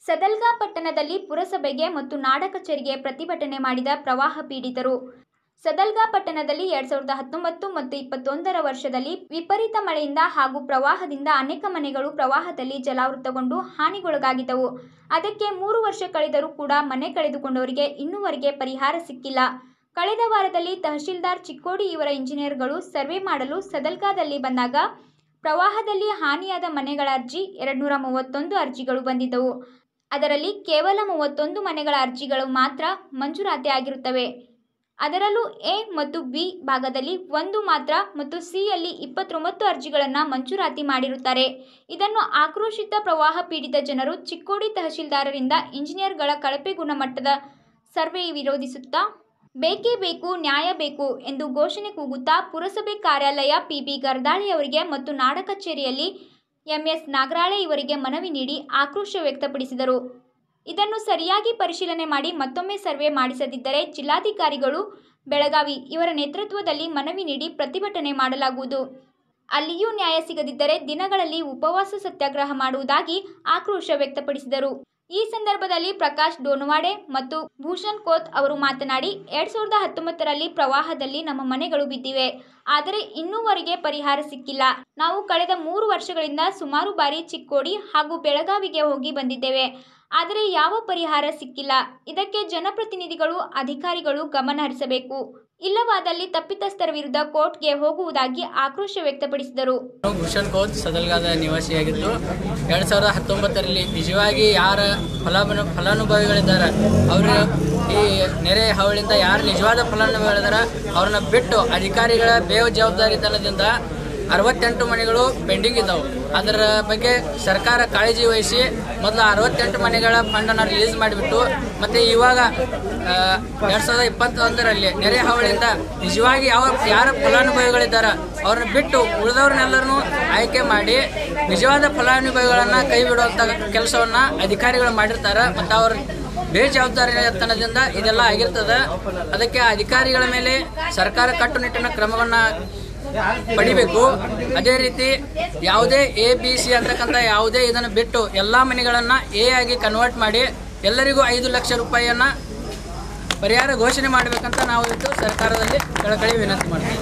ಸದಲ್ಗಾ ಪಟ್ಟಣದಲ್ಲಿ ಪುರಸಭೆಗೆ ಮತ್ತು ನಾಡ ಕಚೇರಿಗೆ ಪ್ರತಿಭಟನೆ ಮಾಡಿದ ಪ್ರವಾಹ ಪೀಡಿತರು ಸದಲ್ಗಾ ಪಟ್ಟಣದಲ್ಲಿ ಎರಡ್ ಸಾವಿರದ ಹತ್ತೊಂಬತ್ತು ಮತ್ತು ಇಪ್ಪತ್ತೊಂದರ ವರ್ಷದಲ್ಲಿ ವಿಪರೀತ ಮಳೆಯಿಂದ ಹಾಗೂ ಪ್ರವಾಹದಿಂದ ಅನೇಕ ಮನೆಗಳು ಪ್ರವಾಹದಲ್ಲಿ ಜಲಾವೃತಗೊಂಡು ಹಾನಿಗೊಳಗಾಗಿದ್ದವು ಅದಕ್ಕೆ ಮೂರು ವರ್ಷ ಕಳೆದರೂ ಕೂಡ ಮನೆ ಕಳೆದುಕೊಂಡವರಿಗೆ ಇನ್ನೂವರೆಗೆ ಪರಿಹಾರ ಸಿಕ್ಕಿಲ್ಲ ಕಳೆದ ವಾರದಲ್ಲಿ ತಹಶೀಲ್ದಾರ್ ಚಿಕ್ಕೋಡಿ ಇವರ ಇಂಜಿನಿಯರ್ಗಳು ಸರ್ವೆ ಮಾಡಲು ಸದಲ್ಗಾದಲ್ಲಿ ಬಂದಾಗ ಪ್ರವಾಹದಲ್ಲಿ ಹಾನಿಯಾದ ಮನೆಗಳ ಅರ್ಜಿ ಎರಡ್ನೂರ ಮೂವತ್ತೊಂದು ಅರ್ಜಿಗಳು ಬಂದಿದ್ದವು ಅದರಲ್ಲಿ ಕೇವಲ ಮೂವತ್ತೊಂದು ಮನೆಗಳ ಅರ್ಜಿಗಳು ಮಾತ್ರ ಮಂಜೂರಾತಿ ಆಗಿರುತ್ತವೆ ಅದರಲ್ಲೂ ಎ ಮತ್ತು ಬಿ ಭಾಗದಲ್ಲಿ ಒಂದು ಮಾತ್ರ ಮತ್ತು ಸಿ ಯಲ್ಲಿ ಇಪ್ಪತ್ತೊಂಬತ್ತು ಅರ್ಜಿಗಳನ್ನು ಮಂಜೂರಾತಿ ಮಾಡಿರುತ್ತಾರೆ ಇದನ್ನು ಆಕ್ರೋಶಿತ ಪ್ರವಾಹ ಪೀಡಿತ ಜನರು ಚಿಕ್ಕೋಡಿ ತಹಶೀಲ್ದಾರರಿಂದ ಇಂಜಿನಿಯರ್ಗಳ ಕಳಪೆ ಗುಣಮಟ್ಟದ ಸರ್ವೆ ವಿರೋಧಿಸುತ್ತಾ ಬೇಕೇ ಬೇಕು ನ್ಯಾಯ ಬೇಕು ಎಂದು ಘೋಷಣೆ ಕೂಗುತ್ತಾ ಪುರಸಭೆ ಕಾರ್ಯಾಲಯ ಪಿಬಿ ಗರ್ದಾಳಿ ಅವರಿಗೆ ಮತ್ತು ನಾಡ ಕಚೇರಿಯಲ್ಲಿ ಎಂಎಸ್ ನಾಗರಾಳೆ ಇವರಿಗೆ ಮನವಿ ನೀಡಿ ಆಕ್ರೋಶ ವ್ಯಕ್ತಪಡಿಸಿದರು ಇದನ್ನು ಸರಿಯಾಗಿ ಪರಿಶೀಲನೆ ಮಾಡಿ ಮತ್ತೊಮ್ಮೆ ಸರ್ವೆ ಮಾಡಿಸದಿದ್ದರೆ ಜಿಲ್ಲಾಧಿಕಾರಿಗಳು ಬೆಳಗಾವಿ ಇವರ ನೇತೃತ್ವದಲ್ಲಿ ಮನವಿ ನೀಡಿ ಪ್ರತಿಭಟನೆ ಮಾಡಲಾಗುವುದು ಅಲ್ಲಿಯೂ ನ್ಯಾಯ ಸಿಗದಿದ್ದರೆ ದಿನಗಳಲ್ಲಿ ಉಪವಾಸ ಸತ್ಯಾಗ್ರಹ ಮಾಡುವುದಾಗಿ ಆಕ್ರೋಶ ವ್ಯಕ್ತಪಡಿಸಿದರು ಈ ಸಂದರ್ಭದಲ್ಲಿ ಪ್ರಕಾಶ್ ಡೋನವಾಡೆ ಮತ್ತು ಭೂಷಣ್ ಕೋತ್ ಅವರು ಮಾತನಾಡಿ ಎರಡ್ ಸಾವಿರದ ಹತ್ತೊಂಬತ್ತರಲ್ಲಿ ಪ್ರವಾಹದಲ್ಲಿ ನಮ್ಮ ಮನೆಗಳು ಬಿದ್ದಿವೆ ಆದರೆ ಇನ್ನೂವರೆಗೆ ಪರಿಹಾರ ಸಿಕ್ಕಿಲ್ಲ ನಾವು ಕಳೆದ ಮೂರು ವರ್ಷಗಳಿಂದ ಸುಮಾರು ಬಾರಿ ಚಿಕ್ಕೋಡಿ ಹಾಗೂ ಬೆಳಗಾವಿಗೆ ಹೋಗಿ ಬಂದಿದ್ದೇವೆ ಆದರೆ ಯಾವ ಪರಿಹಾರ ಸಿಕ್ಕಿಲ್ಲ ಇದಕ್ಕೆ ಜನಪ್ರತಿನಿಧಿಗಳು ಅಧಿಕಾರಿಗಳು ಗಮನ ಹರಿಸಬೇಕು ಇಲ್ಲವಾದಲ್ಲಿ ತಪ್ಪಿತಸ್ಥರ ವಿರುದ್ಧ ಕೋರ್ಟ್ಗೆ ಹೋಗುವುದಾಗಿ ಆಕ್ರೋಶ ವ್ಯಕ್ತಪಡಿಸಿದರು ನಾನು ಭೂಷಣ್ ಕೋತ್ ಸದಲ್ಗಾದ ನಿವಾಸಿಯಾಗಿದ್ದು ಎರಡು ಸಾವಿರದ ಹತ್ತೊಂಬತ್ತರಲ್ಲಿ ನಿಜವಾಗಿ ಯಾರ ಫಲಾನು ಫಲಾನುಭವಿಗಳಿದ್ದಾರೆ ಅವರು ಈ ನೆರೆ ಹಾವಳಿಯಿಂದ ಯಾರು ನಿಜವಾದ ಫಲಾನುಭವಿಗಳಿದ್ದಾರೆ ಅವ್ರನ್ನ ಬಿಟ್ಟು ಅಧಿಕಾರಿಗಳ ಬೇಜವಾಬ್ದಾರಿತನದಿಂದ ಅರವತ್ತೆಂಟು ಮನೆಗಳು ಪೆಂಡಿಂಗ್ ಇದ್ದಾವೆ ಅದರ ಬಗ್ಗೆ ಸರ್ಕಾರ ಕಾಳಜಿ ವಹಿಸಿ ಮೊದಲು ಅರವತ್ತೆಂಟು ಮನೆಗಳ ಫಂಡನ್ನು ರಿಲೀಸ್ ಮಾಡಿಬಿಟ್ಟು ಮತ್ತು ಇವಾಗ ಎರಡು ಸಾವಿರದ ಇಪ್ಪತ್ತೊಂದರಲ್ಲಿ ನೆರೆ ಹಾವಳಿಯಿಂದ ನಿಜವಾಗಿ ಯಾವ ಯಾರ ಫಲಾನುಭವಿಗಳಿದ್ದಾರೆ ಅವ್ರನ್ನ ಬಿಟ್ಟು ಉಳಿದವ್ರನ್ನೆಲ್ಲರನ್ನೂ ಆಯ್ಕೆ ಮಾಡಿ ನಿಜವಾದ ಫಲಾನುಭವಿಗಳನ್ನು ಕೈ ಬಿಡುವಂಥ ಕೆಲಸವನ್ನು ಅಧಿಕಾರಿಗಳು ಮಾಡಿರ್ತಾರೆ ಮತ್ತು ಅವ್ರ ಬೇಜವಾಬ್ದಾರಿತನದಿಂದ ಇದೆಲ್ಲ ಆಗಿರ್ತದೆ ಅದಕ್ಕೆ ಅಧಿಕಾರಿಗಳ ಮೇಲೆ ಸರ್ಕಾರ ಕಟ್ಟುನಿಟ್ಟಿನ ಕ್ರಮವನ್ನು ಪಡಿಬೇಕು ಅದೇ ರೀತಿ ಯಾವುದೇ ಎ ಬಿ ಸಿ ಅಂತಕ್ಕಂಥ ಯಾವುದೇ ಇದನ್ನು ಬಿಟ್ಟು ಎಲ್ಲ ಮನೆಗಳನ್ನು ಎ ಆಗಿ ಕನ್ವರ್ಟ್ ಮಾಡಿ ಎಲ್ಲರಿಗೂ ಐದು ಲಕ್ಷ ರೂಪಾಯಿಯನ್ನ ಪರಿಹಾರ ಘೋಷಣೆ ಮಾಡಬೇಕಂತ ನಾವು ಇವತ್ತು ಸರ್ಕಾರದಲ್ಲಿ ಕಳಕಳಿ ವಿನಂತಿ ಮಾಡ್ತೀವಿ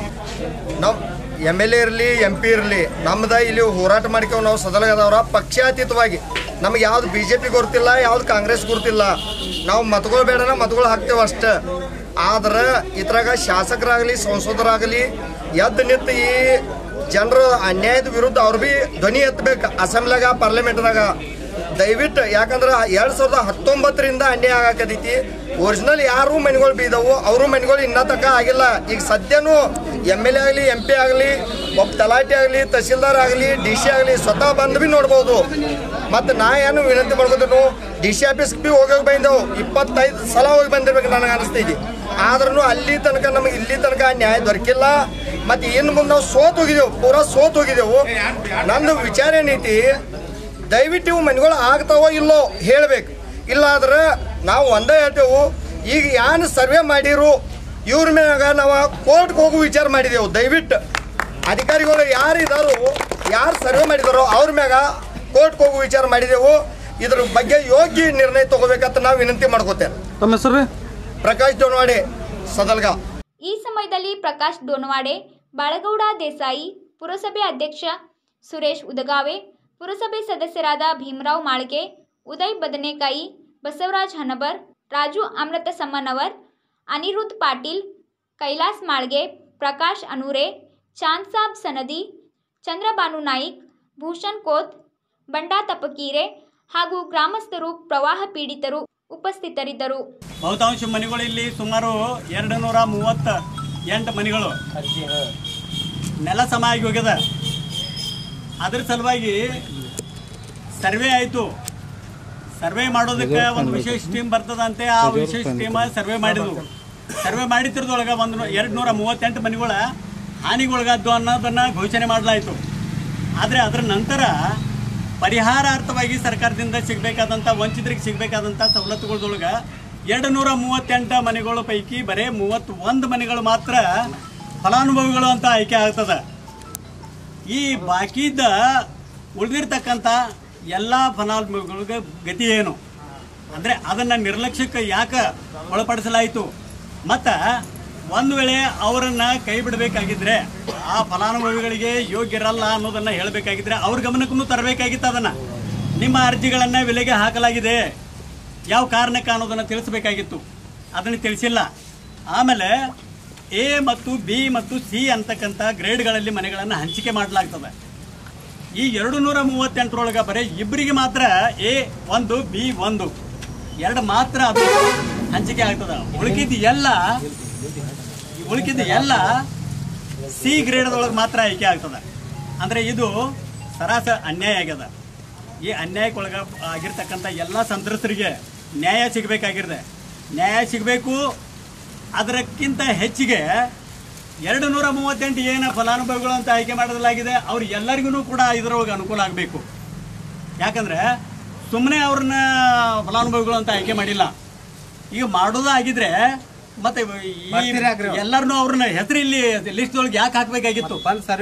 ನಾವು ಎಮ್ ಎಲ್ ಎ ಇರಲಿ ಎಂ ಪಿ ಇರಲಿ ನಮ್ದು ಇಲ್ಲಿ ಹೋರಾಟ ಮಾಡ್ಕೊಂಡು ನಾವು ಸದಲಗದವ್ರ ಪಕ್ಷಾತೀತವಾಗಿ ನಮ್ಗೆ ಯಾವ್ದು ಬಿ ಜೆ ಪಿ ಗೊತ್ತಿಲ್ಲ ಯಾವ್ದು ಕಾಂಗ್ರೆಸ್ ಗೊತ್ತಿಲ್ಲ ನಾವು ಮತಗಳು ಬೇಡನ ಮತಗಳು ಹಾಕ್ತೇವೆ ಅಷ್ಟೇ ಆದ್ರೆ ಇದ್ರಾಗ ಶಾಸಕರಾಗಲಿ ಸಂಸದರಾಗಲಿ ಎದ್ದು ನಿಂತು ಈ ಜನರ ಅನ್ಯಾಯದ ವಿರುದ್ಧ ಅವ್ರು ಭೀ ಧ್ವನಿ ಎತ್ತಬೇಕು ಅಸೆಂಬ್ಲಿಯಾಗ ಪಾರ್ಲಿಮೆಂಟ್ದಾಗ ದಯವಿಟ್ಟು ಯಾಕಂದ್ರೆ ಎರಡ್ ಸಾವಿರದ ಹತ್ತೊಂಬತ್ತರಿಂದ ಅನ್ಯಾಯ ಆಗಕತೈತಿ ಒರಿಜಿನಲ್ ಯಾರು ಮನೆಗಳು ಬೀದವು ಅವರು ಮನೆಗಳು ಇನ್ನ ತನಕ ಆಗಿಲ್ಲ ಈಗ ಸದ್ಯನೂ ಎಮ್ ಎಲ್ ಎ ಆಗಲಿ ಎಂ ಪಿ ಆಗಲಿ ಒಬ್ಬ ತಲಾಟಿ ಆಗಲಿ ತಹಸೀಲ್ದಾರ್ ಆಗಲಿ ಡಿ ಸಿ ಆಗಲಿ ಸ್ವತಃ ಬಂದು ಭೀ ನೋಡ್ಬೋದು ಮತ್ತು ನಾ ಏನು ವಿನಂತಿ ಮಾಡ್ಕೋತೀನು ಡಿ ಸಿ ಆಫೀಸ್ಗೆ ಭೀ ಹೋಗೋಕೆ ಬಂದೆವು ಇಪ್ಪತ್ತೈದು ಸಲ ಹೋಗಿ ಬಂದಿರ್ಬೇಕು ನನಗೆ ಅನಿಸ್ತೈತಿ ಆದ್ರೂ ಅಲ್ಲಿ ತನಕ ನಮಗೆ ಇಲ್ಲಿ ತನಕ ನ್ಯಾಯ ದೊರಕಿಲ್ಲ ಮತ್ತು ಇನ್ನು ಮುಂದೆ ನಾವು ಸೋತ್ ಹೋಗಿದ್ದೆವು ಪೂರಾ ಸೋತ್ ಹೋಗಿದ್ದೆವು ನಂದು ವಿಚಾರ ಏನೈತಿ ದಯವಿಟ್ಟು ಇವು ಮನೆಗಳು ಆಗ್ತಾವೋ ಇಲ್ಲೋ ಹೇಳ್ಬೇಕು ಇಲ್ಲಾದ್ರೆ ನಾವು ಒಂದೇ ಹೇಳ್ತೇವು ಈಗ ಏನು ಸರ್ವೆ ಮಾಡಿರು ಇವ್ರ ಮ್ಯಾಗ ನಾವು ಕೋರ್ಟ್ಗೆ ಹೋಗೋ ವಿಚಾರ ಮಾಡಿದೆವು ದಯವಿಟ್ಟು ಅಧಿಕಾರಿಗಳು ಯಾರು ಇದ್ದಾರೋ ಯಾರು ಸರ್ವೆ ಮಾಡಿದಾರೋ ಅವ್ರ ಮ್ಯಾಗ ಕೋರ್ಟ್ಗೆ ಹೋಗೋ ವಿಚಾರ ಮಾಡಿದೆವು ಇದ್ರ ಬಗ್ಗೆ ಯೋಗ್ಯ ನಿರ್ಣಯ ತಗೋಬೇಕಂತ ನಾವು ವಿನಂತಿ ಮಾಡ್ಕೋತೇವೆ ತಮ್ಮ ಹೆಸರು ರೀ ಪ್ರಕಾಶ್ ಡೋನ್ವಾಡೆ ಸದಲ್ಗ ಈ ಸಮಯದಲ್ಲಿ ಪ್ರಕಾಶ್ ಡೋನವಾಡೆ ಬಾಳಗೌಡ ದೇಸಾಯಿ ಪುರಸಭೆ ಅಧ್ಯಕ್ಷ ಸುರೇಶ್ ಉದಗಾವೆ ಪುರಸಭೆ ಸದಸ್ಯರಾದ ಭೀಮರಾವ್ ಮಾಳ್ಗೆ ಉದಯ್ ಬದನೆಕಾಯಿ ಬಸವರಾಜ್ ಹನಬರ್ ರಾಜು ಅಮೃತ ಸಮ್ಮನವರ್ ಅನಿರುದ್ಧ್ ಪಾಟೀಲ್ ಕೈಲಾಸ್ ಮಾಳ್ಗೆ ಪ್ರಕಾಶ್ ಅನೂರೆ ಚಾಂದ್ ಸಾಬ್ ಸನದಿ ಚಂದ್ರಬಾನು ನಾಯಿಕ್ ಭೂಷಣ್ ಕೋತ್ ಬಂಡಾ ತಪಕೀರೆ ಹಾಗೂ ಗ್ರಾಮಸ್ಥರು ಪ್ರವಾಹ ಪೀಡಿತರು ಉಪಸ್ಥಿತರಿದ್ದರು ಬಹುತಾಂಶ ಮನೆಗಳು ಇಲ್ಲಿ ಸುಮಾರು ಎರಡು ನೂರ ಮೂವತ್ತ ಎಂಟು ಮನೆಗಳು ನೆಲ ಸಮ ಆಗಿ ಹೋಗ್ಯದ ಅದ್ರ ಸಲುವಾಗಿ ಸರ್ವೆ ಆಯಿತು ಸರ್ವೆ ಮಾಡೋದಕ್ಕೆ ಒಂದು ವಿಶೇಷ ಟೀಮ್ ಬರ್ತದಂತೆ ಆ ವಿಶೇಷ ಟೀಮ್ ಸರ್ವೆ ಮಾಡಿದ್ವು ಸರ್ವೆ ಮಾಡಿತಿರೋದ್ರೊಳಗೆ ಒಂದು ಎರಡು ನೂರ ಮೂವತ್ತೆಂಟು ಮನೆಗಳ ಹಾನಿಗೊಳಗಾದ್ದು ಅನ್ನೋದನ್ನು ಘೋಷಣೆ ಮಾಡಲಾಯಿತು ಆದರೆ ಅದರ ನಂತರ ಪರಿಹಾರಾರ್ಥವಾಗಿ ಸರ್ಕಾರದಿಂದ ಸಿಗಬೇಕಾದಂಥ ವಂಚಿತರಿಗೆ ಸಿಗಬೇಕಾದಂಥ ಸವಲತ್ತುಗಳದೊಳಗೆ ಎರಡು ನೂರ ಮೂವತ್ತೆಂಟು ಮನೆಗಳ ಪೈಕಿ ಬರೀ ಮೂವತ್ತೊಂದು ಮನೆಗಳು ಮಾತ್ರ ಫಲಾನುಭವಿಗಳು ಅಂತ ಆಯ್ಕೆ ಆಗ್ತದೆ ಈ ಬಾಕಿದ ಉಳಿದಿರ್ತಕ್ಕಂಥ ಎಲ್ಲ ಫಲಾನುಭವಿಗಳಿಗೆ ಗತಿ ಏನು ಅಂದರೆ ಅದನ್ನು ನಿರ್ಲಕ್ಷ್ಯಕ್ಕೆ ಯಾಕೆ ಒಳಪಡಿಸಲಾಯಿತು ಮತ್ತು ಒಂದು ವೇಳೆ ಅವರನ್ನು ಕೈ ಬಿಡಬೇಕಾಗಿದ್ರೆ ಆ ಫಲಾನುಭವಿಗಳಿಗೆ ಯೋಗ್ಯರಲ್ಲ ಅನ್ನೋದನ್ನು ಹೇಳಬೇಕಾಗಿದ್ರೆ ಅವ್ರ ಗಮನಕ್ಕೂ ತರಬೇಕಾಗಿತ್ತು ಅದನ್ನು ನಿಮ್ಮ ಅರ್ಜಿಗಳನ್ನು ವಿಲೆಗೆ ಹಾಕಲಾಗಿದೆ ಯಾವ ಕಾರಣಕ್ಕೆ ಅನ್ನೋದನ್ನು ತಿಳಿಸಬೇಕಾಗಿತ್ತು ಅದನ್ನು ತಿಳಿಸಿಲ್ಲ ಆಮೇಲೆ ಎ ಮತ್ತು ಬಿ ಮತ್ತು ಸಿ ಅಂತಕ್ಕಂಥ ಗ್ರೇಡ್ಗಳಲ್ಲಿ ಮನೆಗಳನ್ನು ಹಂಚಿಕೆ ಮಾಡಲಾಗ್ತದೆ ಈ ಎರಡು ನೂರ ಮೂವತ್ತೆಂಟರೊಳಗೆ ಬರೀ ಇಬ್ಬರಿಗೆ ಮಾತ್ರ ಎ ಒಂದು ಬಿ ಒಂದು ಎರಡು ಮಾತ್ರ ಅದು ಹಂಚಿಕೆ ಆಗ್ತದೆ ಉಳಿಕಿದ್ದು ಎಲ್ಲ ಉಳಿಕಿದ್ದು ಎಲ್ಲ ಸಿ ಗ್ರೇಡ್ದೊಳಗೆ ಮಾತ್ರ ಆಯ್ಕೆ ಆಗ್ತದೆ ಅಂದರೆ ಇದು ಸರಾಸ ಅನ್ಯಾಯ ಆಗ್ಯದ ಈ ಅನ್ಯಾಯಕ್ಕೊಳಗ ಆಗಿರ್ತಕ್ಕಂಥ ಎಲ್ಲ ಸಂತ್ರಸ್ತರಿಗೆ ನ್ಯಾಯ ಸಿಗಬೇಕಾಗಿರ್ದೆ ನ್ಯಾಯ ಸಿಗಬೇಕು ಅದಕ್ಕಿಂತ ಹೆಚ್ಚಿಗೆ ಎರಡು ನೂರ ಮೂವತ್ತೆಂಟು ಏನು ಫಲಾನುಭವಿಗಳು ಅಂತ ಆಯ್ಕೆ ಮಾಡಲಾಗಿದೆ ಅವ್ರು ಎಲ್ಲರಿಗೂ ಕೂಡ ಇದರೊಳಗೆ ಅನುಕೂಲ ಆಗಬೇಕು ಯಾಕಂದ್ರೆ ಸುಮ್ಮನೆ ಅವ್ರನ್ನ ಫಲಾನುಭವಿಗಳು ಅಂತ ಆಯ್ಕೆ ಮಾಡಿಲ್ಲ ಈಗ ಮಾಡೋದಾಗಿದ್ರೆ ಮತ್ತೆ ಈ ಎಲ್ಲರನ್ನೂ ಅವ್ರನ್ನ ಹೆಸರು ಇಲ್ಲಿ ಲಿಸ್ಟ್ ಒಳಗೆ ಯಾಕೆ ಹಾಕಬೇಕಾಗಿತ್ತು